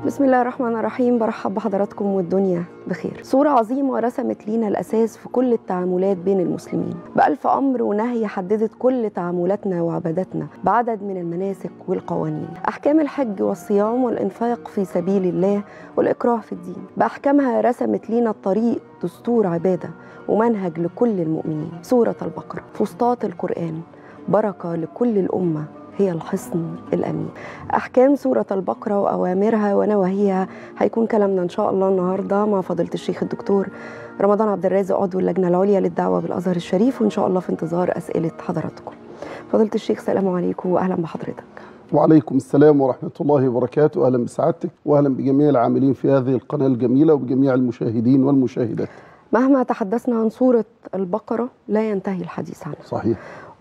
بسم الله الرحمن الرحيم برحب بحضراتكم والدنيا بخير صورة عظيمة رسمت لينا الأساس في كل التعاملات بين المسلمين بألف أمر ونهي حددت كل تعاملاتنا وعباداتنا بعدد من المناسك والقوانين أحكام الحج والصيام والإنفاق في سبيل الله والإكراه في الدين بأحكامها رسمت لينا الطريق دستور عبادة ومنهج لكل المؤمنين سورة البقرة فسطاط القرآن بركة لكل الأمة هي الحصن الأمين أحكام سورة البقرة وأوامرها ونواهيها هيكون كلامنا إن شاء الله النهاردة مع فضيلة الشيخ الدكتور رمضان عبد الرازق عضو اللجنة العليا للدعوة بالأزهر الشريف وإن شاء الله في انتظار أسئلة حضراتكم فضيلة الشيخ سلام عليكم وأهلا بحضرتك وعليكم السلام ورحمة الله وبركاته أهلا بسعادتك وأهلا بجميع العاملين في هذه القناة الجميلة وبجميع المشاهدين والمشاهدات مهما تحدثنا عن سورة البقرة لا ينتهي الحديث عنها صحيح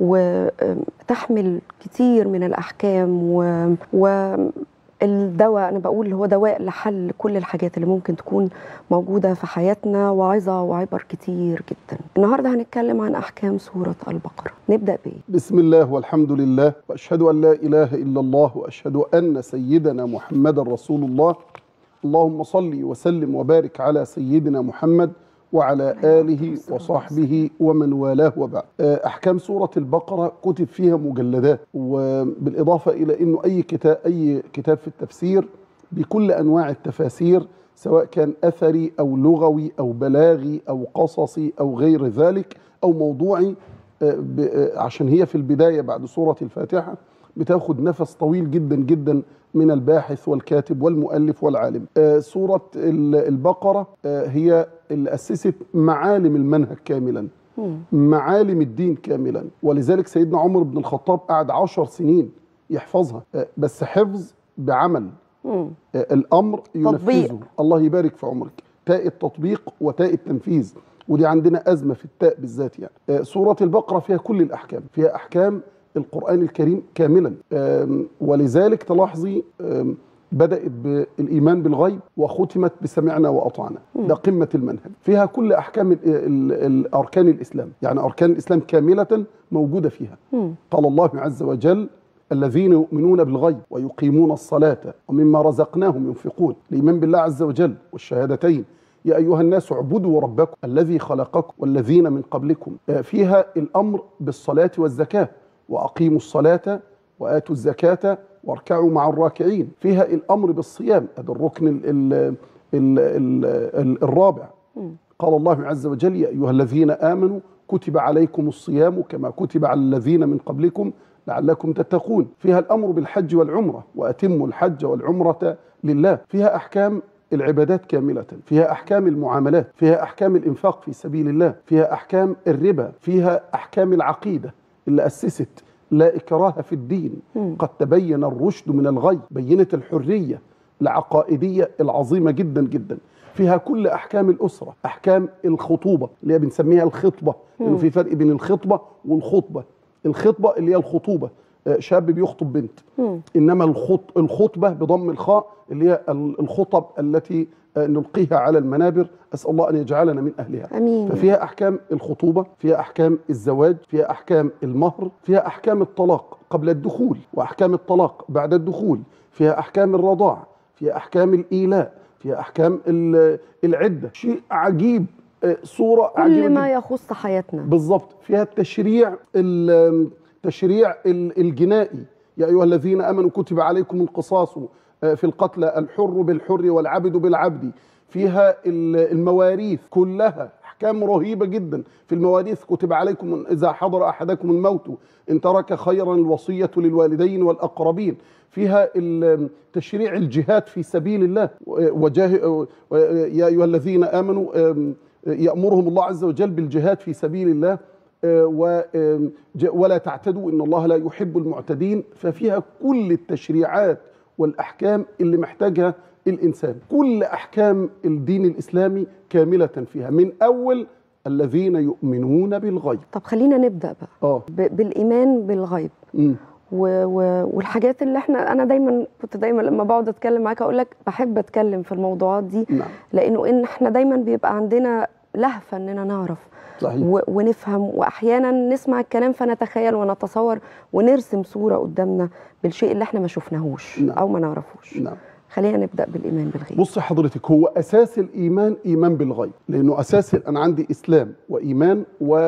وتحمل كتير من الأحكام و, و الدواء أنا بقول هو دواء لحل كل الحاجات اللي ممكن تكون موجودة في حياتنا وعظة وعبر كتير جدا النهاردة هنتكلم عن أحكام سورة البقرة نبدأ بإيه؟ بسم الله والحمد لله وأشهد أن لا إله إلا الله وأشهد أن سيدنا محمد رسول الله اللهم صل وسلم وبارك على سيدنا محمد وعلى آله وصحبه ومن والاه وبعد أحكام سورة البقرة كتب فيها مجلدات وبالإضافة إلى أنه أي كتاب, أي كتاب في التفسير بكل أنواع التفاسير سواء كان أثري أو لغوي أو بلاغي أو قصصي أو غير ذلك أو موضوعي عشان هي في البداية بعد سورة الفاتحة بتاخد نفس طويل جدا جدا من الباحث والكاتب والمؤلف والعالم سورة البقرة هي اللي أسست معالم المنهج كاملا معالم الدين كاملا ولذلك سيدنا عمر بن الخطاب قعد عشر سنين يحفظها بس حفظ بعمل الأمر ينفذه الله يبارك في عمرك تاء التطبيق وتاء التنفيذ ودي عندنا أزمة في التاء بالذات يعني سورة البقرة فيها كل الأحكام فيها أحكام القرآن الكريم كاملا ولذلك تلاحظي بدأت بالإيمان بالغيب وختمت بسمعنا وأطعنا ده قمة المنهج فيها كل أحكام الأركان الإسلام يعني أركان الإسلام كاملة موجودة فيها قال الله عز وجل الذين يؤمنون بالغيب ويقيمون الصلاة ومما رزقناهم ينفقون الإيمان بالله عز وجل والشهادتين يا أيها الناس اعبدوا ربكم الذي خلقكم والذين من قبلكم فيها الأمر بالصلاة والزكاة وأقيموا الصلاة وآتوا الزكاة واركعوا مع الراكعين فيها الأمر بالصيام هذا الركن ال ال ال ال ال الرابع قال الله عز وجل يا أيها الذين آمنوا كتب عليكم الصيام كما كتب على الذين من قبلكم لعلكم تتقون فيها الأمر بالحج والعمرة وأتموا الحج والعمرة لله فيها أحكام العبادات كاملة فيها أحكام المعاملات فيها أحكام الإنفاق في سبيل الله فيها أحكام الربا فيها أحكام العقيدة اللي أسست لا إكراه في الدين م. قد تبين الرشد من الغي بينت الحرية العقائدية العظيمة جدا جدا فيها كل أحكام الأسرة أحكام الخطوبة اللي هي بنسميها الخطبة لأنه في فرق بين الخطبة والخطبة الخطبة اللي هي الخطوبة شاب بيخطب بنت م. إنما الخط الخطبة بضم الخاء اللي هي الخطب التي نلقيها على المنابر أسأل الله أن يجعلنا من أهلها أمين. ففيها أحكام الخطوبة فيها أحكام الزواج فيها أحكام المهر فيها أحكام الطلاق قبل الدخول وأحكام الطلاق بعد الدخول فيها أحكام الرضاع فيها أحكام الإيلاء فيها أحكام العدة شيء عجيب صورة كل عجيبة ما جداً. يخص حياتنا بالضبط فيها التشريع التشريع الجنائي يا أيها الذين آمنوا كتب عليكم القصاص في القتلى الحر بالحر والعبد بالعبد فيها المواريث كلها احكام رهيبه جدا في المواريث كتب عليكم اذا حضر احدكم الموت ان ترك خيرا الوصيه للوالدين والاقربين فيها تشريع الجهاد في سبيل الله وجاه يا ايها الذين امنوا يامرهم الله عز وجل بالجهاد في سبيل الله ولا تعتدوا ان الله لا يحب المعتدين ففيها كل التشريعات والاحكام اللي محتاجها الانسان كل احكام الدين الاسلامي كامله فيها من اول الذين يؤمنون بالغيب طب خلينا نبدا بقى اه ب- بالايمان بالغيب مم. و... و... والحاجات اللي احنا انا دايما كنت دايما لما بقعد اتكلم معاك اقول لك بحب اتكلم في الموضوعات دي نعم لانه ان احنا دايما بيبقى عندنا لهفه اننا نعرف صحيح و... ونفهم واحيانا نسمع الكلام فنتخيل ونتصور ونرسم صوره قدامنا بالشيء اللي احنا ما شفناهوش نعم. او ما نعرفوش نعم خلينا نبدا بالايمان بالغيب بص حضرتك هو اساس الايمان ايمان بالغيب لانه اساس انا عندي اسلام وايمان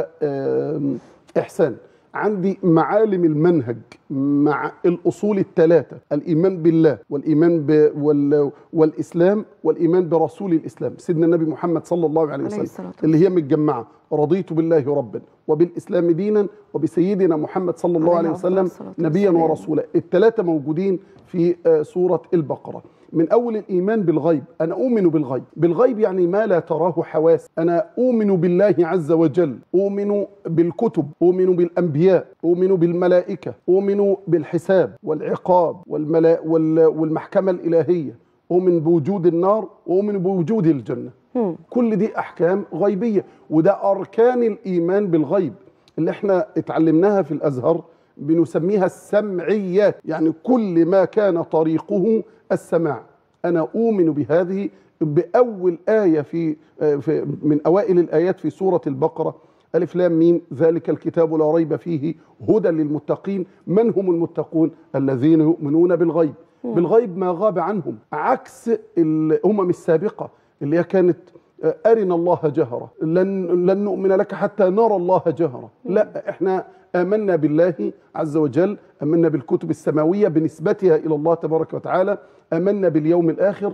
واحسان عندي معالم المنهج مع الاصول الثلاثه الايمان بالله والايمان ب وال والاسلام والايمان برسول الاسلام سيدنا النبي محمد صلى الله عليه عليه وسلم الصلاة اللي هي متجمعه رضيت بالله ربا وبالاسلام دينا وبسيدنا محمد صلى الله عليه عليه أفضل وسلم الصلاة نبيا والسلام. ورسولا الثلاثه موجودين في آه، سوره البقره من اول الايمان بالغيب انا اؤمن بالغيب بالغيب يعني ما لا تراه حواس انا اؤمن بالله عز وجل اؤمن بالكتب اؤمن بالانبياء اؤمن بالملائكه اؤمن بالحساب والعقاب والملا وال- والمحكمه الالهيه اؤمن بوجود النار واؤمن بوجود الجنه مم. كل دي احكام غيبيه وده اركان الايمان بالغيب اللي احنا اتعلمناها في الازهر بنسميها السمعيات يعني كل ما كان طريقه السماع انا اؤمن بهذه باول ايه في, في من اوائل الايات في سوره البقره الف لام ميم ذلك الكتاب لا ريب فيه هدى للمتقين من هم المتقون الذين يؤمنون بالغيب بالغيب ما غاب عنهم عكس الامم السابقه اللي هي كانت أرنا الله جهرة لن, لن نؤمن لك حتى نرى الله جهرة لا احنا آمنا بالله عز وجل آمنا بالكتب السماوية بنسبتها إلى الله تبارك وتعالى آمنا باليوم الآخر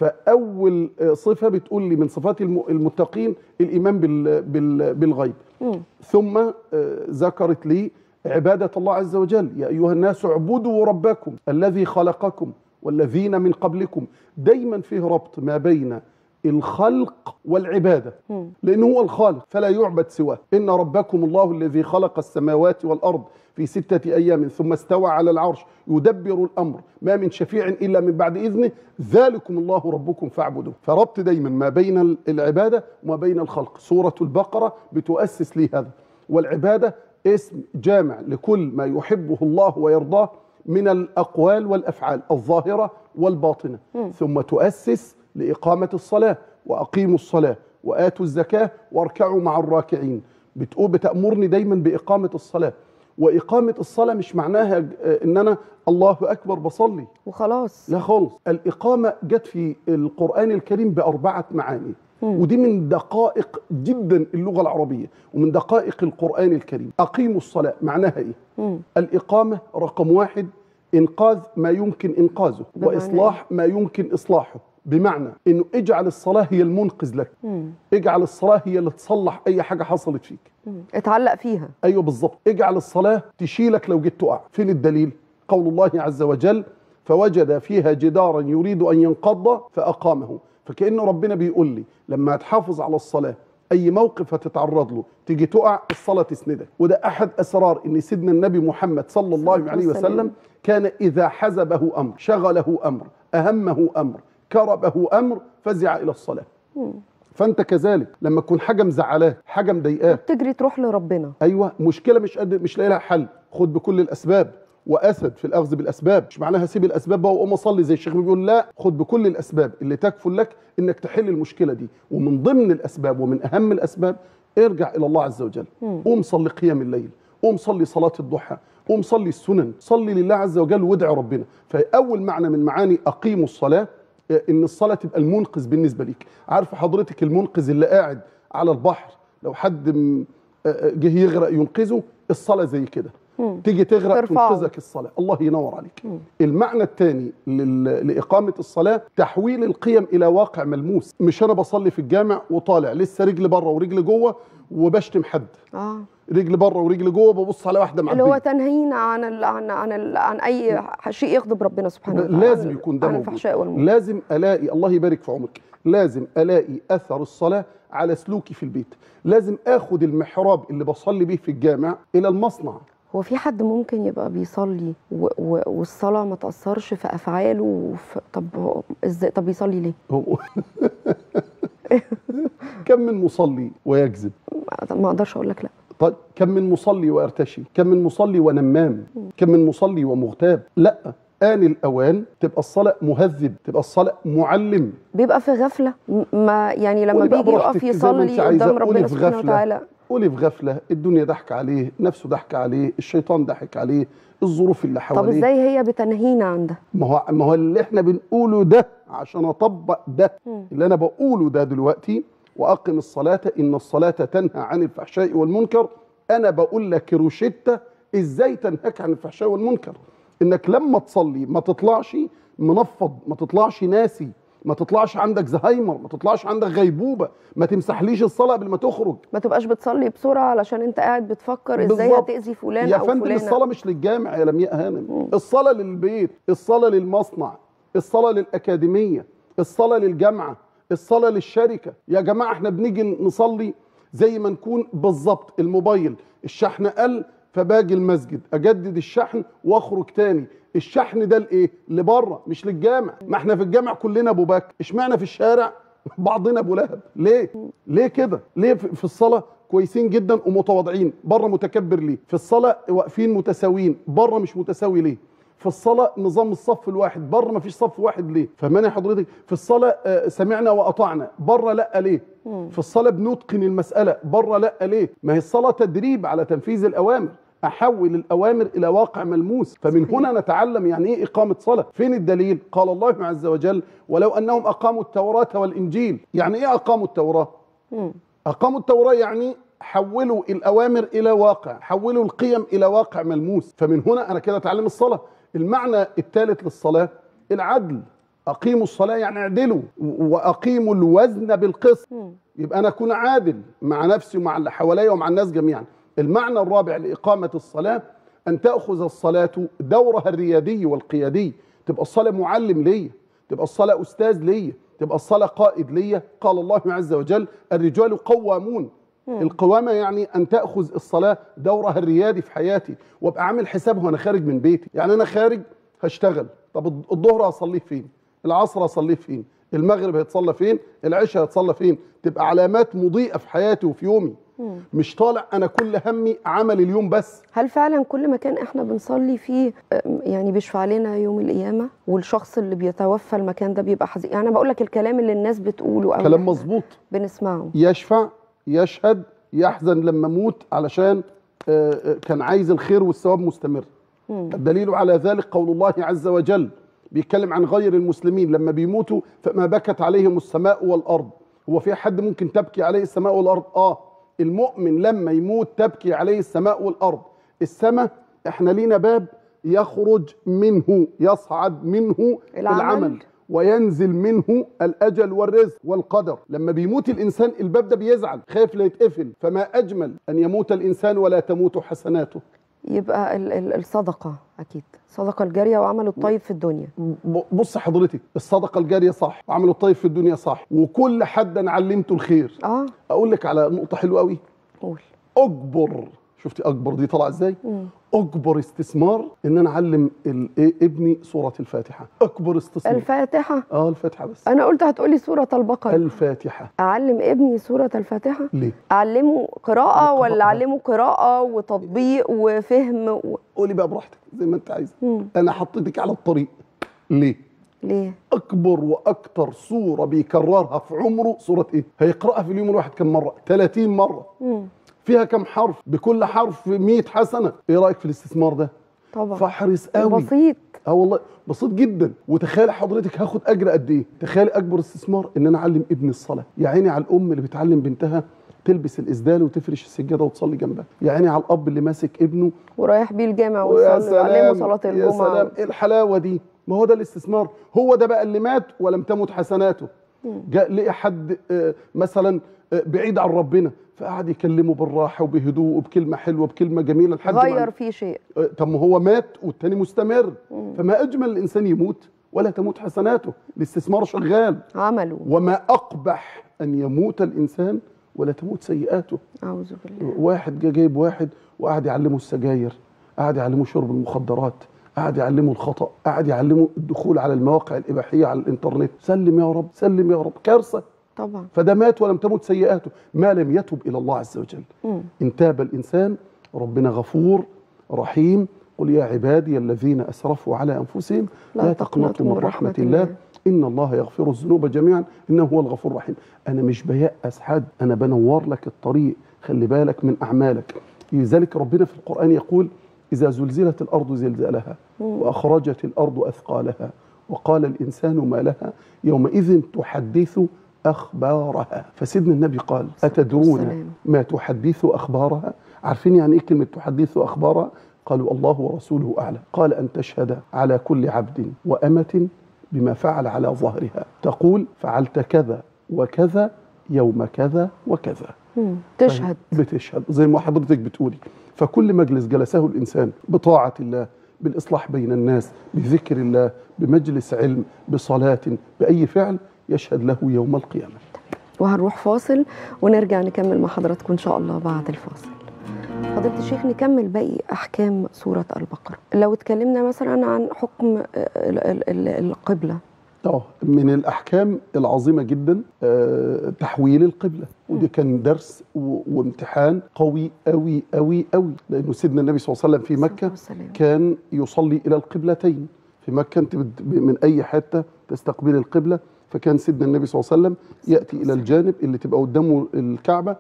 فأول صفة بتقول لي من صفات الم- المتقين الإيمان بال بال بالغيب مم. ثم آه، ذكرت لي عبادة الله عز وجل يا أيها الناس اعبدوا ربكم الذي خلقكم والذين من قبلكم دايما فيه ربط ما بين الخلق والعبادة مم. لأنه هو الخالق فلا يعبد سواه إن ربكم الله الذي خلق السماوات والأرض في ستة أيام ثم استوى على العرش يدبر الأمر ما من شفيع إلا من بعد إذنه ذلكم الله ربكم فاعبدوه فربط دايما ما بين العبادة وما بين الخلق سورة البقرة بتؤسس لي هذا والعبادة اسم جامع لكل ما يحبه الله ويرضاه من الأقوال والأفعال الظاهرة والباطنة ثم تؤسس لإقامة الصلاة وأقيموا الصلاة وآتوا الزكاة واركعوا مع الراكعين بتقول بتأمرني دايما بإقامة الصلاة وإقامة الصلاة مش معناها آه، إن أنا الله أكبر بصلي وخلاص لا خالص الإقامة جت في القرآن الكريم بأربعة معاني ودي من دقائق جدا اللغة العربية ومن دقائق القرآن الكريم أقيموا الصلاة معناها إيه؟ مم. الإقامة رقم واحد إنقاذ ما يمكن إنقاذه بمعنى وإصلاح ما يمكن إصلاحه بمعنى إنه اجعل الصلاة هي المنقذ لك مم. اجعل الصلاة هي اللي تصلح أي حاجة حصلت فيك مم. اتعلق فيها ايوه بالظبط اجعل الصلاه تشيلك لو جيت تقع فين الدليل قول الله عز وجل فوجد فيها جدارا يريد ان ينقض فاقامه فكأن ربنا بيقول لي لما تحافظ على الصلاه اي موقف هتتعرض له تيجي تقع الصلاه تسندك وده احد اسرار ان سيدنا النبي محمد صلى الله الصلاة عليه والسلام. وسلم كان اذا حزبه امر شغله امر اهمه امر كربه امر فزع الى الصلاه فانت كذلك لما تكون حاجه مزعلاك حاجه مضايقاك تجري تروح لربنا ايوه مشكله مش قادر مش لاقي لها حل خد بكل الاسباب واسد في الاخذ بالاسباب مش معناها سيب الاسباب بقى وقوم اصلي زي الشيخ بيقول لا خد بكل الاسباب اللي تكفل لك انك تحل المشكله دي ومن ضمن الاسباب ومن اهم الاسباب ارجع الى الله عز وجل قوم صلي قيام الليل قوم صلي صلاه الضحى قوم صلي السنن صلي لله عز وجل وادعي ربنا فاول معنى من معاني اقيموا الصلاه ان الصلاه تبقى المنقذ بالنسبه ليك عارف حضرتك المنقذ اللي قاعد على البحر لو حد م- جه يغرق ينقذه الصلاه زي كده تيجي تغرق ترفعه. تنقذك الصلاه الله ينور عليك المعنى الثاني لل- لاقامه الصلاه تحويل القيم الى واقع ملموس مش انا بصلي في الجامع وطالع لسه رجل بره ورجل جوه وبشتم حد اه رجل بره ورجل جوه ببص على واحده اللي هو معديه تنهينا عن ال عن عن ال عن اي شيء يغضب ربنا سبحانه وتعالى لازم عن- يكون ده عن موجود الفحشاء والمنكر لازم الاقي الله يبارك في عمرك لازم الاقي اثر الصلاه على سلوكي في البيت لازم اخد المحراب اللي بصلي بيه في الجامع الى المصنع هو في حد ممكن يبقى بيصلي و و والصلاه ما تاثرش في افعاله وفي طب هو ازاي طب يصلي ليه؟ هو كم من مصلي ويكذب ما- ما اقدرش اقول لك لا طيب كم من مصلي ويرتشي كم من مصلي ونمام كم من مصلي ومغتاب لا آن الأوان تبقى الصلاة مهذب تبقى الصلاة معلم بيبقى في غفله م- ما يعني لما قولي بقى بيجي براحتك يقف زي ما أنت يصلي عايزة، قدام قولي ربنا في سبحانه غفلة. وتعالى قولي في غفله الدنيا ضحك عليه نفسه ضحك عليه الشيطان ضحك عليه الظروف اللي طب حواليه ازاي هي بتنهينا عن ده ما هو ما هو اللي احنا بنقوله ده عشان اطبق ده مم. اللي انا بقوله ده دلوقتي واقم الصلاه ان الصلاه تنهى عن الفحشاء والمنكر انا بقول لك روشته ازاي تنهاك عن الفحشاء والمنكر انك لما تصلي ما تطلعش منفض ما تطلعش ناسي ما تطلعش عندك زهايمر ما تطلعش عندك غيبوبه ما تمسحليش الصلاه قبل ما تخرج ما تبقاش بتصلي بسرعه علشان انت قاعد بتفكر ازاي بالظبط. هتاذي فلان يا او فندم فلانه الصلاة مش للجامع يا لمياء هانم الصلاة للبيت الصلاة للمصنع الصلاة للأكاديمية الصلاة للجامعة الصلاة للشركة يا جماعة احنا بنيجي نصلي زي ما نكون بالظبط الموبايل الشحن قل فباجي المسجد اجدد الشحن واخرج تاني الشحن ده لايه لبره مش للجامع ما احنا في الجامع كلنا ابو بكر اشمعنى في الشارع بعضنا ابو لهب ليه ليه كده ليه في في الصلاه كويسين جدا ومتواضعين بره متكبر ليه في الصلاه واقفين متساويين بره مش متساوي ليه في الصلاة نظام الصف الواحد بره ما فيش صف واحد ليه فماني حضرتك في الصلاة آه، سمعنا وأطعنا بره لا ليه في الصلاة بنتقن المسألة بره لا ليه ما هي الصلاة تدريب على تنفيذ الأوامر أحول الأوامر إلى واقع ملموس فمن صحيح. هنا نتعلم يعني إيه إقامة صلاة فين الدليل قال الله عز وجل ولو أنهم أقاموا التوراة والإنجيل يعني إيه أقاموا التوراة مم. أقاموا التوراة يعني حولوا الأوامر إلى واقع حولوا القيم إلى واقع ملموس فمن هنا أنا كده أتعلم الصلاة المعنى الثالث للصلاة العدل أقيموا الصلاة يعني اعدلوا و- وأقيموا الوزن بالقسط مم. يبقى أنا أكون عادل مع نفسي ومع اللي حواليا ومع الناس جميعا المعنى الرابع لإقامة الصلاة أن تأخذ الصلاة دورها الريادي والقيادي تبقى الصلاة معلم ليا تبقى الصلاة أستاذ ليا تبقى الصلاة قائد ليا قال الله عز وجل الرجال قوامون القوامة يعني أن تأخذ الصلاة دورها الريادي في حياتي وابقى عامل حسابها وأنا خارج من بيتي يعني أنا خارج هشتغل طب الظهر هصليه فين العصر هصليه فين المغرب هيتصلى فين العشاء هيتصلى فين تبقى علامات مضيئة في حياتي وفي يومي مش طالع أنا كل همي عمل اليوم بس هل فعلا كل مكان احنا بنصلي فيه أم، يعني بيشفع لنا يوم القيامه والشخص اللي بيتوفى المكان ده بيبقى حزين يعني انا بقول لك الكلام اللي الناس بتقوله او كلام إحنا مظبوط بنسمعه يشفع يشهد يحزن لما موت علشان آه، آه، كان عايز الخير والثواب مستمر الدليل على ذلك قول الله عز وجل بيتكلم عن غير المسلمين لما بيموتوا فما بكت عليهم السماء والارض هو في حد ممكن تبكي عليه السماء والارض اه المؤمن لما يموت تبكي عليه السماء والارض السماء احنا لينا باب يخرج منه يصعد منه العمل. العمل وينزل منه الاجل والرزق والقدر لما بيموت الانسان الباب ده بيزعل خايف لا يتقفل فما اجمل ان يموت الانسان ولا تموت حسناته يبقى ال- ال- الصدقه اكيد الصدقه الجاريه وعمل الطيب في الدنيا ب- بص حضرتك الصدقه الجاريه صح وعمل الطيب في الدنيا صح وكل حد انا علمته الخير اه اقول لك على نقطه حلوه قوي قول اكبر شفتي اكبر دي طالعه ازاي اكبر استثمار ان انا اعلم ال- إيه ابني سوره الفاتحه اكبر استثمار الفاتحه اه الفاتحه بس انا قلت هتقولي سوره البقره الفاتحه اعلم ابني سوره الفاتحه ليه اعلمه قراءه قراءة. ولا اعلمه قراءه وتطبيق وفهم و... قولي بقى براحتك زي ما انت عايزه مم. انا حطيتك على الطريق ليه ليه اكبر واكتر سوره بيكررها في عمره سوره ايه هيقراها في اليوم الواحد كم مره 30 مره مم. فيها كم حرف بكل حرف 100 حسنه ايه رايك في الاستثمار ده طبعا فاحرص قوي بسيط اه والله بسيط جدا وتخيل حضرتك هاخد اجر قد ايه تخيل اكبر استثمار ان انا اعلم ابني الصلاه يا عيني على الام اللي بتعلم بنتها تلبس الاسدال وتفرش السجاده وتصلي جنبها يا عيني على الاب اللي ماسك ابنه ورايح بيه الجامع ويا ويصلي ويعلمه سلام صلاه يا الجمعه سلام ايه الحلاوه دي ما هو ده الاستثمار هو ده بقى اللي مات ولم تمت حسناته جاء لقى حد آه، مثلا آه، بعيد عن ربنا فقعد يكلمه بالراحه وبهدوء وبكلمه حلوه بكلمه جميله لحد ما غير فيه شيء آه، طب ما هو مات والتاني مستمر فما اجمل الانسان يموت ولا تموت حسناته الاستثمار شغال عمله وما اقبح ان يموت الانسان ولا تموت سيئاته اعوذ بالله واحد جا جايب واحد وقعد يعلمه السجاير قعد يعلمه شرب المخدرات قعد يعلمه الخطا قعد يعلمه الدخول على المواقع الاباحيه على الانترنت سلم يا رب سلم يا رب كارثه طبعا فده مات ولم تمت سيئاته ما لم يتب الى الله عز وجل مم. ان تاب الانسان ربنا غفور رحيم قل يا عبادي الذين اسرفوا على انفسهم لا, تقنطوا من رحمه الله ان الله يغفر الذنوب جميعا انه هو الغفور الرحيم انا مش بيأس حد انا بنور لك الطريق خلي بالك من اعمالك لذلك ربنا في القران يقول اذا زلزلت الارض زلزالها واخرجت الارض اثقالها وقال الانسان ما لها يومئذ تحدث اخبارها فسيدنا النبي قال اتدرون والسلام. ما تحدث اخبارها عارفين يعني ايه كلمه تحدث اخبارها قالوا الله ورسوله اعلم قال ان تشهد على كل عبد وامه بما فعل على ظهرها تقول فعلت كذا وكذا يوم كذا وكذا مم. تشهد بتشهد زي ما حضرتك بتقولي فكل مجلس جلسه الانسان بطاعه الله بالاصلاح بين الناس بذكر الله بمجلس علم بصلاه باي فعل يشهد له يوم القيامه وهنروح فاصل ونرجع نكمل مع حضراتكم ان شاء الله بعد الفاصل فضيلة الشيخ نكمل باقي احكام سوره البقره لو اتكلمنا مثلا عن حكم ال- ال- ال- القبله اه من الاحكام العظيمه جدا آه، تحويل القبله ودي كان درس و- وامتحان قوي قوي قوي قوي لانه سيدنا النبي صلى الله عليه وسلم في مكه والسلام. كان يصلي الى القبلتين في مكه انت بت- من اي حته تستقبل القبله فكان سيدنا النبي صلى الله عليه وسلم ياتي الى الجانب اللي تبقى قدامه الكعبه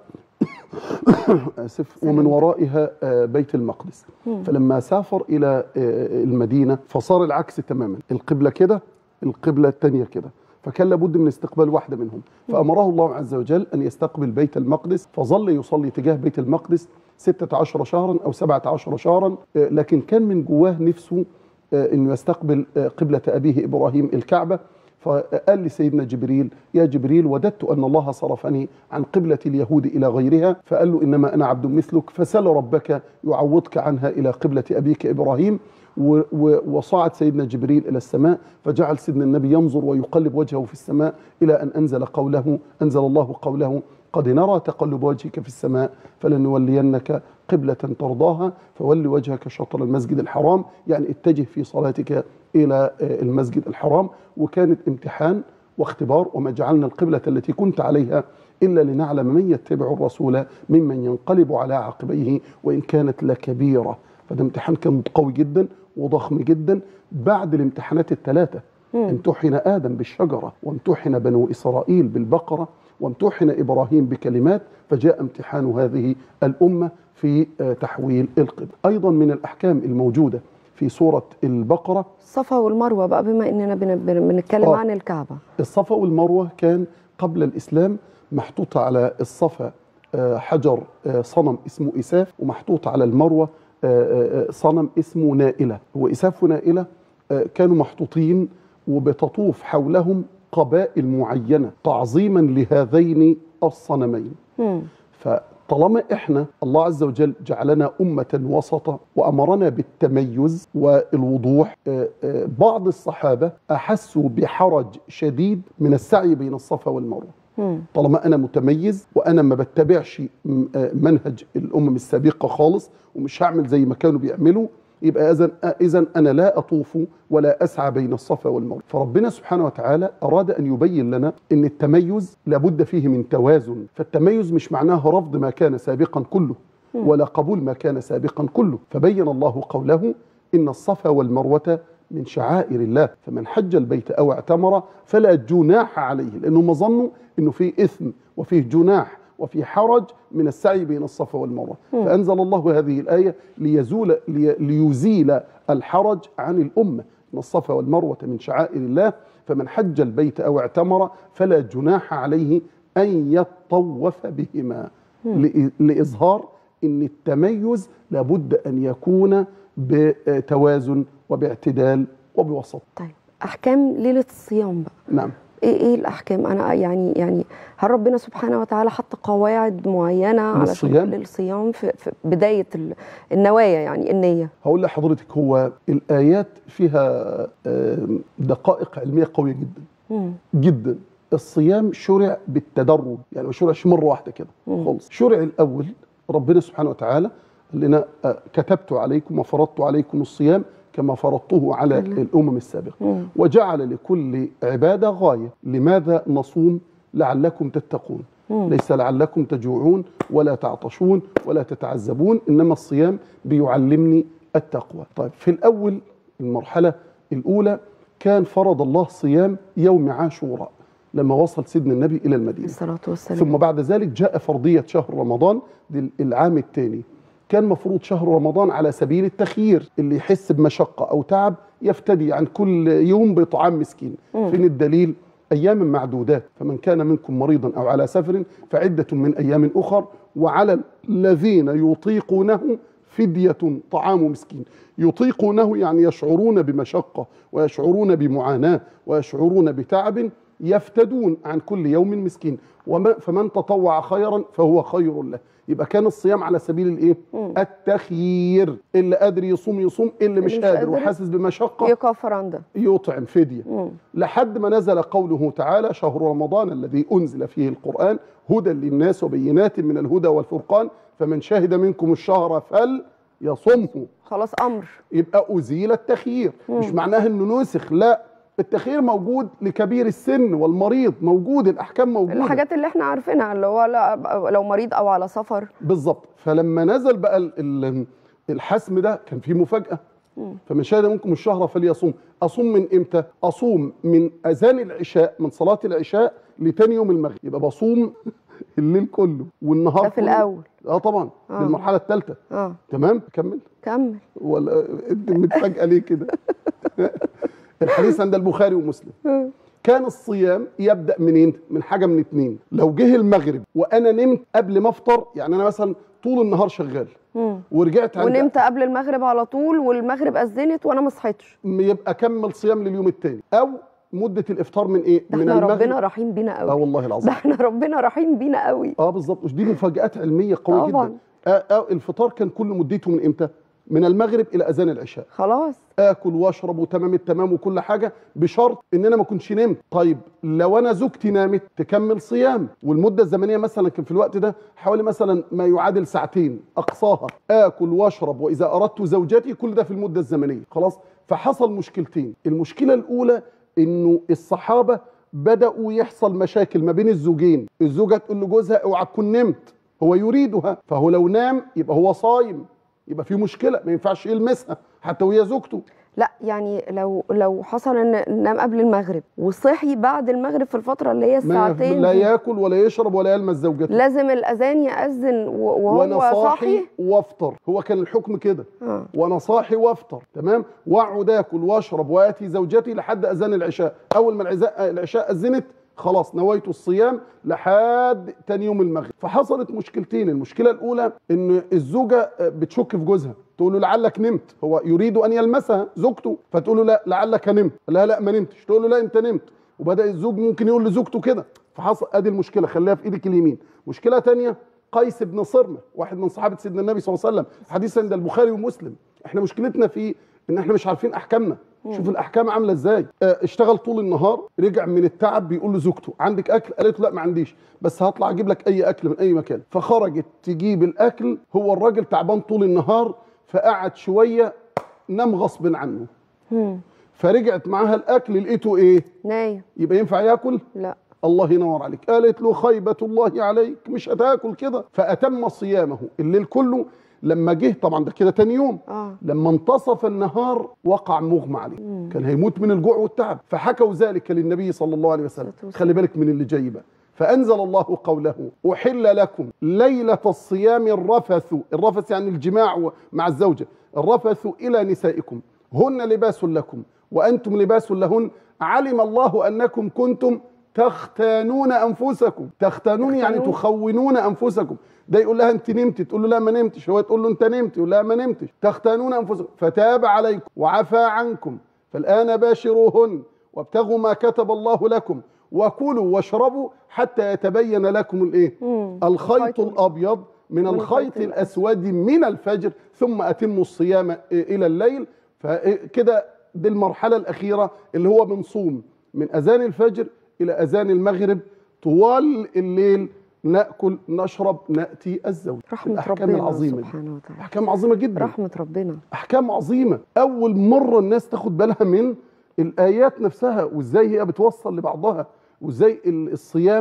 اسف ومن ورائها آه، بيت المقدس مم. فلما سافر الى آه، المدينه فصار العكس تماما القبله كده القبله الثانيه كده فكان لابد من استقبال واحده منهم فامره الله عز وجل ان يستقبل بيت المقدس فظل يصلي تجاه بيت المقدس 16 شهرا او 17 شهرا آه، لكن كان من جواه نفسه آه، انه يستقبل آه، قبله ابيه ابراهيم الكعبه فقال لسيدنا جبريل يا جبريل وددت ان الله صرفني عن قبله اليهود الى غيرها فقال له انما انا عبد مثلك فسل ربك يعوضك عنها الى قبله ابيك ابراهيم و- و- وصعد سيدنا جبريل الى السماء فجعل سيدنا النبي ينظر ويقلب وجهه في السماء الى ان انزل قوله انزل الله قوله قد نرى تقلب وجهك في السماء فلنولينك قبلة ترضاها فول وجهك شطر المسجد الحرام يعني اتجه في صلاتك إلى آه، المسجد الحرام وكانت امتحان واختبار وما جعلنا القبلة التي كنت عليها إلا لنعلم من يتبع الرسول ممن ينقلب على عقبيه وإن كانت لكبيرة فده امتحان كان قوي جدا وضخم جدا بعد الامتحانات الثلاثة امتحن آدم بالشجرة وامتحن بنو إسرائيل بالبقرة وامتحن إبراهيم بكلمات فجاء امتحان هذه الأمة في آه، تحويل القبل أيضا من الأحكام الموجودة في سورة البقرة الصفا والمروه بقى بما اننا بن- بن- بنتكلم آه. عن الكعبه الصفا والمروة كان قبل الإسلام محطوط على الصفا آه، حجر آه، صنم اسمه إساف ومحطوط على المروة آه، آه، صنم اسمه نائلة وإساف ونائلة آه، كانوا محطوطين وبتطوف حولهم قبائل معينة تعظيما لهذين الصنمين مم. فطالما احنا الله عز وجل جعلنا أمة وسطا وأمرنا بالتميز والوضوح آه، آه، بعض الصحابة أحسوا بحرج شديد من السعي بين الصفا والمروة مم. طالما أنا متميز وأنا ما بتبعش م- آه، منهج الأمم السابقة خالص ومش هعمل زي ما كانوا بيعملوا يبقى إذا إذا أنا لا أطوف ولا أسعى بين الصفا والمروة فربنا سبحانه وتعالى أراد أن يبين لنا أن التميز لابد فيه من توازن فالتميز مش معناه رفض ما كان سابقا كله ولا قبول ما كان سابقا كله فبين الله قوله إن الصفا والمروة من شعائر الله فمن حج البيت أو اعتمر فلا جناح عليه لأنهم ظنوا أنه فيه إثم وفيه جناح وفي حرج من السعي بين الصفا والمروة فأنزل الله هذه الآية ليزول لي ليزيل الحرج عن الأمة إن الصفا والمروة من شعائر الله فمن حج البيت أو اعتمر فلا جناح عليه أن يطوف بهما لإ- لإظهار أن التميز لابد أن يكون بتوازن وباعتدال وبوسط طيب احكام ليله الصيام بقى نعم ايه ايه الاحكام انا يعني يعني هل ربنا سبحانه وتعالى حط قواعد معينه علشان للصيام؟ للصيام في, في بدايه ال- النوايا يعني النيه هقول لحضرتك هو الآيات فيها آم، دقائق علمية قوية جدا مم. جدا الصيام شرع بالتدرج يعني ما شرعش مرة واحدة كده خالص شرع الأول ربنا سبحانه وتعالى قال لنا آه، كتبت عليكم وفرضت عليكم الصيام كما فرضته على الأمم السابقة مم. وجعل لكل عبادة غاية لماذا نصوم لعلكم تتقون ليس لعلكم تجوعون ولا تعطشون ولا تتعذبون إنما الصيام بيعلمني التقوى طيب في الأول المرحلة الأولى كان فرض الله صيام يوم عاشوراء لما وصل سيدنا النبي إلى المدينة الصلاة والسلام ثم بعد ذلك جاء فرضية شهر رمضان دي العام الثاني كان مفروض شهر رمضان على سبيل التخيير اللي يحس بمشقة أو تعب يفتدي عن كل يوم بطعام مسكين مم. فين الدليل أيام معدودات فمن كان منكم مريضا أو على سفر فعدة من أيام أخر وعلى الذين يطيقونه فدية طعام مسكين يطيقونه يعني يشعرون بمشقة ويشعرون بمعاناة ويشعرون بتعب يفتدون عن كل يوم مسكين وما فمن تطوع خيرا فهو خير له يبقى كان الصيام على سبيل الايه مم. التخيير اللي قادر يصوم يصوم اللي مش مش قادر قادر وحاسس بمشقه يقف عنده يطعم فديه مم. لحد ما نزل قوله تعالى شهر رمضان الذي انزل فيه القران هدى للناس وبينات من الهدى والفرقان فمن شهد منكم الشهر فليصمه خلاص أمر يبقى أزيل التخيير مم. مش معناها انه نسخ لا التخيير موجود لكبير السن والمريض موجود الاحكام موجوده الحاجات اللي احنا عارفينها اللي هو لا- لو مريض أو على سفر بالظبط فلما نزل بقى ال- ال- الحسم ده كان فيه مفاجاه مم. فمن شهد منكم الشهر فليصوم اصوم من امتى اصوم من اذان العشاء من صلاه العشاء لتاني يوم المغرب يبقى بصوم الليل كله والنهار ده في كله. الأول اه طبعا آه. دي المرحله الثالثه اه تمام كمل كمل ولا انت متفاجئه ليه كده الحديث عند البخاري ومسلم مم. كان الصيام يبدا منين من حاجه من اتنين لو جه المغرب وانا نمت قبل ما افطر يعني انا مثلا طول النهار شغال مم. ورجعت عند ونمت قبل المغرب على طول والمغرب أذنت وأنا ما صحيتش يبقى كمل صيام لليوم الثاني او مده الافطار من ايه ده من احنا ربنا رحيم بينا اه قوي والله ده العظيم احنا ربنا رحيم بينا قوي اه بالظبط ودي مفاجات علميه قويه طبعاً. جدا آه آه الفطار كان كل مدته من امتى من المغرب الى اذان العشاء خلاص اكل واشرب وتمام التمام وكل حاجه بشرط ان انا ما اكونش نمت طيب لو انا زوجتي نامت تكمل صيام والمده الزمنيه مثلا كان في الوقت ده حوالي مثلا ما يعادل ساعتين اقصاها اكل واشرب واذا اردت زوجتي كل ده في المده الزمنيه خلاص فحصل مشكلتين المشكله الاولى انه الصحابه بداوا يحصل مشاكل ما بين الزوجين الزوجه تقول لجوزها اوعى تكون نمت هو يريدها فهو لو نام يبقى هو صايم يبقى في مشكله ما ينفعش يلمسها حتى وهي زوجته لا يعني لو لو حصل ان نام قبل المغرب وصحي بعد المغرب في الفتره اللي هي ما الساعتين لا دي، ياكل ولا يشرب ولا يلمس زوجته لازم الاذان ياذن و- وانا وهو صاحي صاحي وافطر هو كان الحكم كده آه. وانا صاحي وافطر تمام واقعد اكل واشرب واتي زوجتي لحد اذان العشاء اول ما العزاء العشاء اذنت خلاص نويت الصيام لحد تاني يوم المغرب فحصلت مشكلتين المشكله الاولى ان الزوجه بتشك في جوزها تقول له لعلك نمت هو يريد ان يلمسها زوجته فتقول له لا لعلك نمت لا لا ما نمتش تقول له لا انت نمت وبدا الزوج ممكن يقول لزوجته كده فحصل ادي المشكله خليها في ايدك اليمين مشكله تانية قيس بن صرمه واحد من صحابه سيدنا النبي صلى الله عليه وسلم حديث عند البخاري ومسلم احنا مشكلتنا في ان احنا مش عارفين احكامنا شوف الاحكام عامله ازاي اه اشتغل طول النهار رجع من التعب بيقول لزوجته عندك اكل قالت له لا ما عنديش بس هطلع اجيب لك اي اكل من اي مكان فخرجت تجيب الاكل هو الراجل تعبان طول النهار فقعد شويه نام غصب عنه مم. فرجعت معاها الاكل لقيته ايه نايم يبقى ينفع ياكل لا الله ينور عليك قالت له خيبة الله عليك مش هتاكل كده فأتم صيامه الليل كله لما جه طبعا ده كده تاني يوم اه لما انتصف النهار وقع مغمى عليه كان هيموت من الجوع والتعب فحكوا ذلك للنبي صلى الله عليه وسلم والسلام. خلي بالك من اللي جاي بقى فأنزل الله قوله أحل لكم ليلة الصيام الرفث الرفث يعني الجماع مع الزوجة الرفث إلى نسائكم هن لباس لكم وأنتم لباس لهن علم الله أنكم كنتم تختانون أنفسكم تختانون يعني تختانون. تخونون أنفسكم ده يقول لها انت نمت تقول له لا ما نمتش هو تقول له انت نمت يقول لها ما نمتش تختانون انفسكم فتاب عليكم وعفى عنكم فالان باشروهن وابتغوا ما كتب الله لكم وكلوا واشربوا حتى يتبين لكم الايه مم. الخيط الخيط الابيض من الخيط الاسود من الفجر ثم اتموا الصيام الى الليل فكده دي المرحله الاخيره اللي هو بنصوم من اذان الفجر الى اذان المغرب طوال الليل ناكل نشرب ناتي الزوج رحمه الأحكام ربنا العظيمة دي. سبحانه وتعالى احكام عظيمه جدا رحمه ربنا احكام عظيمه اول مره الناس تاخد بالها من الايات نفسها وازاي هي بتوصل لبعضها وازاي ال- الصيام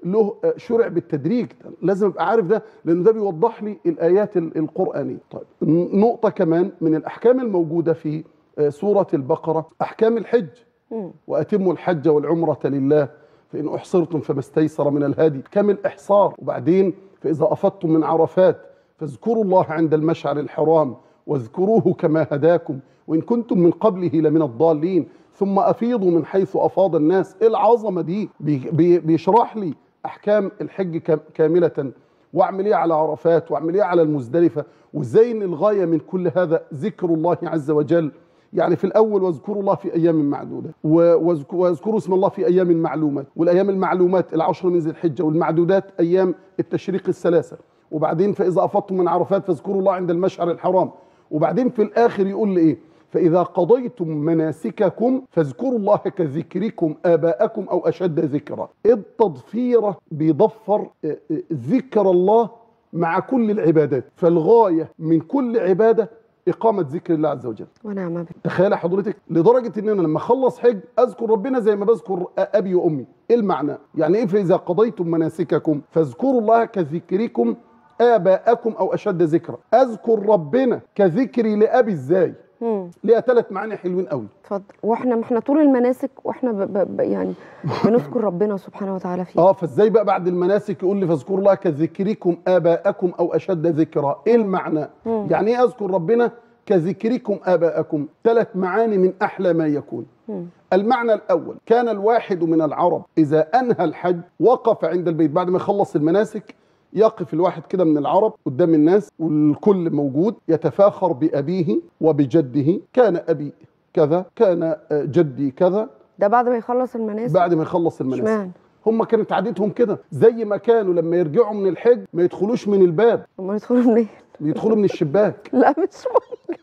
له آه، شرع بالتدريج لازم ابقى عارف ده لانه ده بيوضح لي الايات ال- القرانيه طيب ن- نقطه كمان من الاحكام الموجوده في آه، سوره البقره احكام الحج مم. واتموا الحج والعمره لله فان احصرتم فما استيسر من الهدي كم الاحصار وبعدين فاذا افضتم من عرفات فاذكروا الله عند المشعر الحرام واذكروه كما هداكم وان كنتم من قبله لمن الضالين ثم افيضوا من حيث افاض الناس ايه العظمه دي بي- بي- بيشرح لي احكام الحج كام- كامله واعمل ايه على عرفات واعمل ايه على المزدلفه وازاي ان الغايه من كل هذا ذكر الله عز وجل يعني في الاول واذكروا الله في ايام معدوده و- واذك- واذكروا اسم الله في ايام معلومات والايام المعلومات العشر من ذي الحجه والمعدودات ايام التشريق الثلاثه وبعدين فاذا افضتم من عرفات فاذكروا الله عند المشعر الحرام وبعدين في الاخر يقول لي ايه فاذا قضيتم مناسككم فاذكروا الله كذكركم اباءكم او اشد ذكرا التضفيره بيضفر آه، آه، ذكر الله مع كل العبادات فالغايه من كل عباده اقامه ذكر الله عز وجل ونعم بالله تخيل حضرتك لدرجه ان انا لما اخلص حج اذكر ربنا زي ما بذكر ابي وامي ايه المعنى يعني ايه فاذا قضيتم مناسككم فاذكروا الله كذكركم اباءكم او اشد ذكرا اذكر ربنا كذكري لابي ازاي مم. ليها ثلاث معاني حلوين قوي اتفضل واحنا ما احنا طول المناسك واحنا ب... ب... ب... يعني بنذكر ربنا سبحانه وتعالى فيه اه فازاي بقى بعد المناسك يقول لي فاذكروا الله كذكركم اباءكم او اشد ذكرا ايه المعنى مم. يعني ايه اذكر ربنا كذكركم اباءكم ثلاث معاني من احلى ما يكون مم. المعنى الأول كان الواحد من العرب إذا أنهى الحج وقف عند البيت بعد ما يخلص المناسك يقف الواحد كده من العرب قدام الناس والكل موجود يتفاخر بأبيه وبجده كان أبي كذا كان آه، جدي كذا ده بعد ما يخلص المناسك بعد ما يخلص المناسك اشمعنى هم كانت عادتهم كده زي ما كانوا لما يرجعوا من الحج ما يدخلوش من الباب هم يدخلوا منين يدخلوا من الشباك لا مش ممكن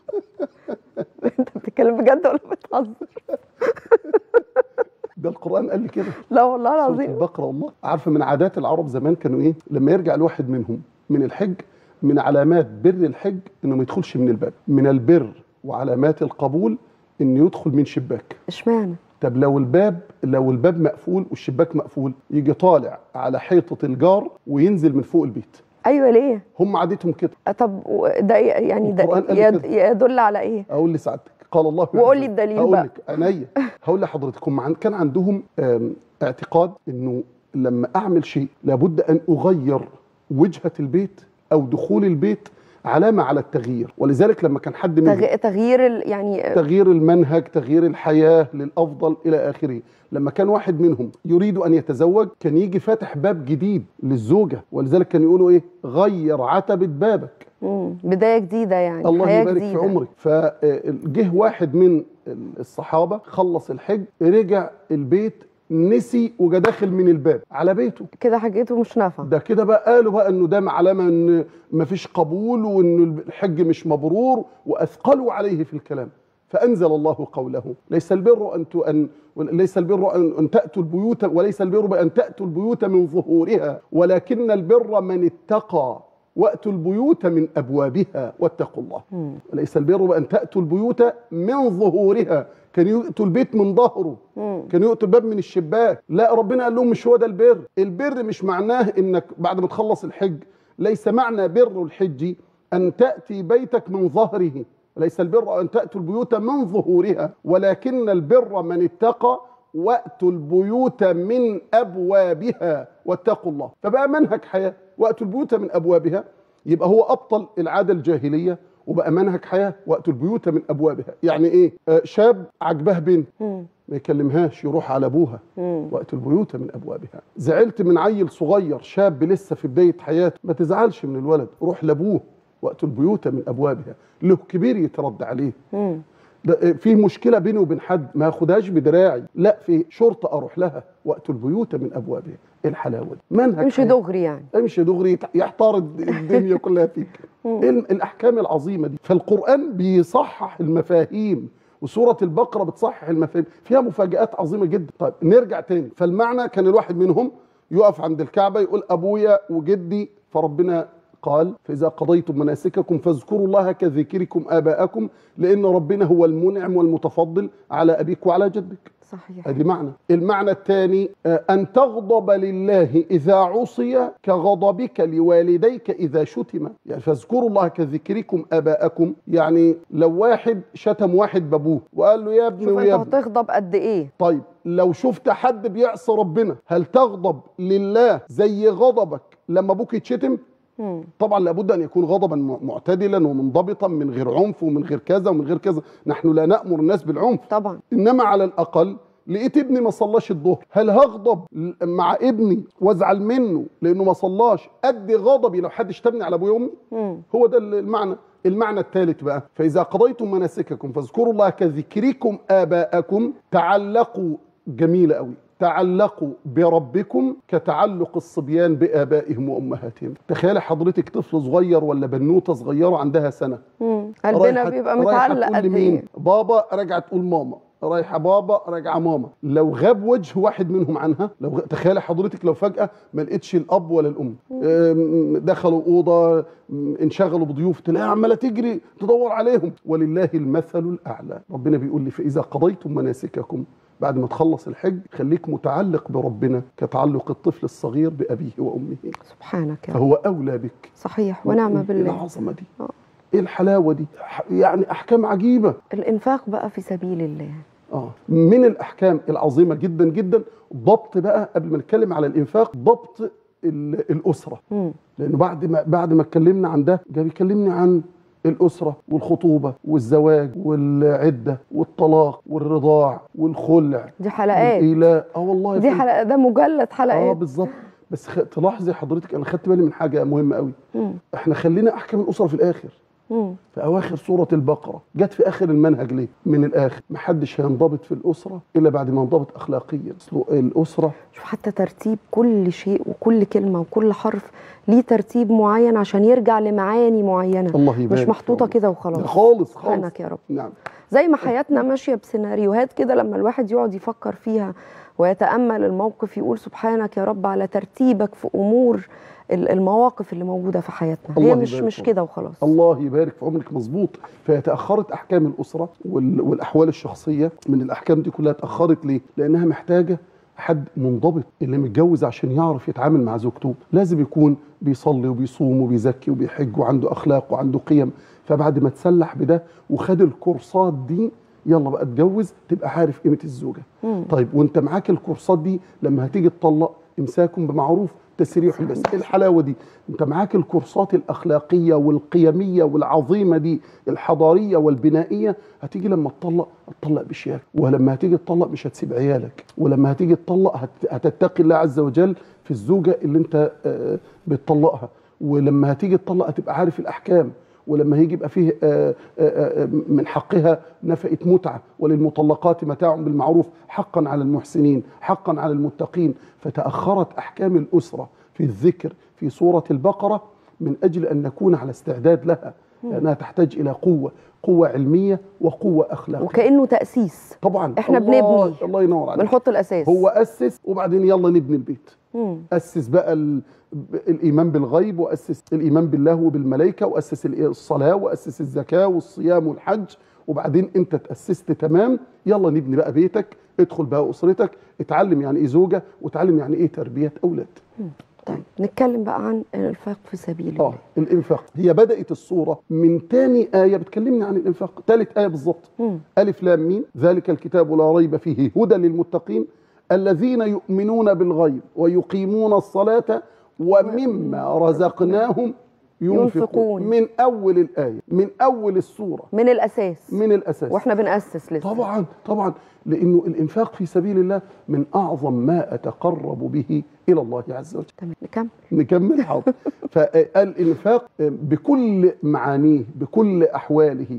انت بتتكلم بجد ولا بتهزر ده القرآن قال لي كده لا والله سورة العظيم البقرة والله عارفة من عادات العرب زمان كانوا ايه لما يرجع الواحد منهم من الحج من علامات بر الحج انه ما يدخلش من الباب من البر وعلامات القبول انه يدخل من شباك اشمعنى طب لو الباب لو الباب مقفول والشباك مقفول يجي طالع على حيطة الجار وينزل من فوق البيت ايوه ليه هم عادتهم كده طب و- ده إيه- يعني ده القرآن قال لي يد- كده. يدل على ايه اقول لسعادتك قال الله وقول عز لي وجل. الدليل هقول بقى. لك عينيا هقول لحضرتك هم عن- كان عندهم آم، اعتقاد انه لما اعمل شيء لابد ان اغير وجهه البيت او دخول البيت علامه على التغيير ولذلك لما كان حد منهم تغ... تغيير ال... يعني تغيير المنهج تغيير الحياة للأفضل إلى آخره لما كان واحد منهم يريد أن يتزوج كان يجي فاتح باب جديد للزوجة ولذلك كان يقولوا إيه غير عتبة بابك مم. بدايه جديده يعني الله حياه يبارك جديده في عمرك فجه واحد من الصحابة خلص الحج رجع البيت نسي وجا داخل من الباب على بيته كده حاجته مش نافعه ده كده بقى قالوا بقى انه ده علامه ان مفيش قبول وان الحج مش مبرور واثقلوا عليه في الكلام فانزل الله قوله ليس البر ان ت- ان ليس البر ان أن تاتوا البيوت وليس البر بان تاتوا البيوت من ظهورها ولكن البر من اتقى واتوا البيوت من ابوابها واتقوا الله مم. ليس البر بان تاتوا البيوت من ظهورها كان يؤتوا البيت من ظهره مم. كانوا يؤتوا الباب من الشباك لا ربنا قال لهم مش هو ده البر البر مش معناه انك بعد ما تخلص الحج ليس معنى بر الحج ان تاتي بيتك من ظهره ليس البر ان تاتوا البيوت من ظهورها ولكن البر من اتقى واتوا البيوت من ابوابها واتقوا الله فبقى منهج حياه واتوا البيوت من ابوابها يبقى هو ابطل العاده الجاهليه وبقى منهج حياه واتوا البيوت من ابوابها يعني ايه آه شاب عجباه بنت مم. ما يكلمهاش يروح على ابوها مم. وقت البيوت من ابوابها زعلت من عيل صغير شاب لسه في بدايه حياته ما تزعلش من الولد روح لابوه وقت البيوت من ابوابها له كبير يترد عليه مم. ده في مشكله بيني وبين حد ما اخدهاش بدراعي لا في شرطه اروح لها وقت البيوت من ابوابها ايه الحلاوه دي منهج امشي حياة. دغري يعني امشي دغري يت- يحتار الد- الدنيا كلها فيك مم. ايه ال- الاحكام العظيمه دي فالقران بيصحح المفاهيم وسوره البقره بتصحح المفاهيم فيها مفاجات عظيمه جدا طيب نرجع تاني فالمعنى كان الواحد منهم يقف عند الكعبه يقول ابويا وجدي فربنا قال فإذا قضيتم مناسككم فاذكروا الله كذكركم آباءكم لأن ربنا هو المنعم والمتفضل على أبيك وعلى جدك صحيح ادي معنى المعنى الثاني آه، ان تغضب لله اذا عصي كغضبك لوالديك اذا شتم يعني فاذكروا الله كذكركم اباءكم يعني لو واحد شتم واحد بابوه وقال له يا ابني شوف ويا انت ابني هتغضب قد ايه طيب لو شفت حد بيعصي ربنا هل تغضب لله زي غضبك لما ابوك يتشتم مم. طبعا لابد ان يكون غضبا م- معتدلا ومنضبطا من غير عنف ومن غير كذا ومن غير كذا نحن لا نامر الناس بالعنف طبعا انما على الاقل لقيت ابني ما صلاش الظهر هل هغضب ل- مع ابني وازعل منه لانه ما صلاش قد غضبي لو حد شتمني على ابويا وامي مم. هو ده المعنى المعنى الثالث بقى فاذا قضيتم مناسككم فاذكروا الله كذكركم اباءكم تعلقوا جميله قوي تعلقوا بربكم كتعلق الصبيان بابائهم وامهاتهم تخيل حضرتك طفل صغير ولا بنوته صغيره عندها سنه مم. قلبنا رايحة- بيبقى رايحة متعلق تقول قد لمين؟ ايه بابا راجعه تقول ماما رايحه بابا راجعه ماما لو غاب وجه واحد منهم عنها لو غ... تخيل حضرتك لو فجاه ما لقيتش الاب ولا الام أم، دخلوا اوضه أم، انشغلوا بضيوف تلاقيها عماله تجري تدور عليهم ولله المثل الاعلى ربنا بيقول لي فاذا قضيتم مناسككم بعد ما تخلص الحج خليك متعلق بربنا كتعلق الطفل الصغير بابيه وامه سبحانك يا رب فهو اولى بك صحيح ونعم ايه بالله العظمه دي آه. ايه الحلاوه دي ح- يعني احكام عجيبه الانفاق بقى في سبيل الله اه من الاحكام العظيمه جدا جدا ضبط بقى قبل ما نتكلم على الانفاق ضبط ال- الاسره مم. لانه بعد ما بعد ما اتكلمنا عن ده جاي بيكلمني عن الأسرة والخطوبة والزواج والعدة والطلاق والرضاع والخلع دي حلقات والإيلاء اه والله دي في- حلقة ده مجلد اه حلقات بالظبط بس خ... تلاحظي حضرتك انا خدت بالي من حاجه مهمه قوي مم. احنا خلينا احكام الاسره في الاخر مم. في اواخر سوره البقره جت في اخر المنهج ليه من الاخر محدش هينضبط في الاسره الا بعد ما ينضبط اخلاقيا أصل الاسره شوف حتى ترتيب كل شيء وكل كلمة وكل حرف ليه ترتيب معين عشان يرجع لمعاني معينة الله يبارك مش محطوطة فيهم. كده ده وخلاص خالص خالص سبحانك يا رب نعم زي ما حياتنا ماشية بسيناريوهات كده لما الواحد يقعد يفكر فيها ويتأمل الموقف يقول سبحانك يا رب على ترتيبك في أمور ال- المواقف اللي موجودة في حياتنا هي الله مش يبارك مش فيك. كده وخلاص الله يبارك في عمرك مظبوط فتاخرت احكام الاسره وال- والاحوال الشخصيه من الاحكام دي كلها اتاخرت ليه لانها محتاجه حد منضبط اللي متجوز عشان يعرف يتعامل مع زوجته لازم يكون بيصلي وبيصوم وبيزكي وبيحج وعنده اخلاق وعنده قيم فبعد ما تسلح بده وخد الكورسات دي يلا بقى اتجوز تبقى عارف قيمه الزوجه مم. طيب وانت معاك الكورسات دي لما هتيجي تطلق امساكم بمعروف تسريح بس ايه الحلاوه دي انت معاك الكورسات الاخلاقيه والقيميه والعظيمه دي الحضاريه والبنائيه هتيجي لما تطلق تطلق بشياكه ولما هتيجي تطلق مش هتسيب عيالك ولما هتيجي تطلق هت- هتتقي الله عز وجل في الزوجه اللي انت آه، بتطلقها ولما هتيجي تطلق هتبقى عارف الاحكام ولما هيجي يبقى فيه آه، آه، آه، من حقها نفقة متعة وللمطلقات متاع بالمعروف حقا على المحسنين حقا على المتقين فتأخرت أحكام الأسرة في الذكر في سورة البقرة من أجل أن نكون على استعداد لها لأنها تحتاج إلى قوة قوة علمية وقوة أخلاقية وكأنه تأسيس طبعا إحنا الله بنبني. الله ينور عليك بنحط الأساس هو أسس وبعدين يلا نبني البيت مم. أسس بقى ال- الإيمان بالغيب وأسس الإيمان بالله وبالملائكة وأسس ال- الصلاة وأسس الزكاة والصيام والحج وبعدين أنت تأسست تمام يلا نبني بقى بيتك ادخل بقى أسرتك اتعلم يعني إيه زوجة وتعلم يعني إيه تربية أولاد طيب نتكلم بقى عن الإنفاق في سبيل آه الله الإنفاق هي بدأت الصورة من تاني آية بتكلمني عن الإنفاق تالت آية بالظبط مم. ألف لام ميم ذلك الكتاب لا ريب فيه هدى للمتقين الذين يؤمنون بالغيب ويقيمون الصلاة ومما رزقناهم ينفقون ينفقون. من أول الآية من أول السورة من الأساس من الأساس واحنا بنأسس لسه طبعا طبعا لأنه الإنفاق في سبيل الله من أعظم ما أتقرب به إلى الله عز وجل تمام نكمل نكمل حاضر فالإنفاق بكل معانيه بكل أحواله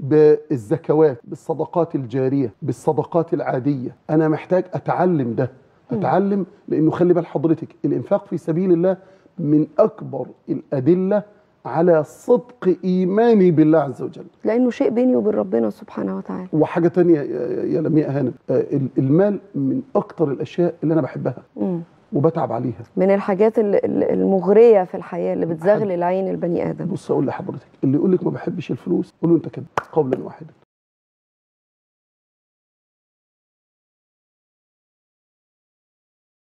بالزكوات بالصدقات الجارية بالصدقات العادية أنا محتاج أتعلم ده أتعلم لأنه خلي بال حضرتك الإنفاق في سبيل الله من أكبر الأدلة على صدق إيماني بالله عز وجل لأنه شيء بيني وبين ربنا سبحانه وتعالى وحاجة تانية يا يا لمياء هانم آه، المال من أكتر الأشياء اللي أنا بحبها مم. وبتعب عليها من الحاجات ال- ال- المغرية في الحياة اللي بتزغلل عين البني آدم بص اقول لحضرتك اللي يقول لك ما بحبش الفلوس قول له انت كده قولا واحدا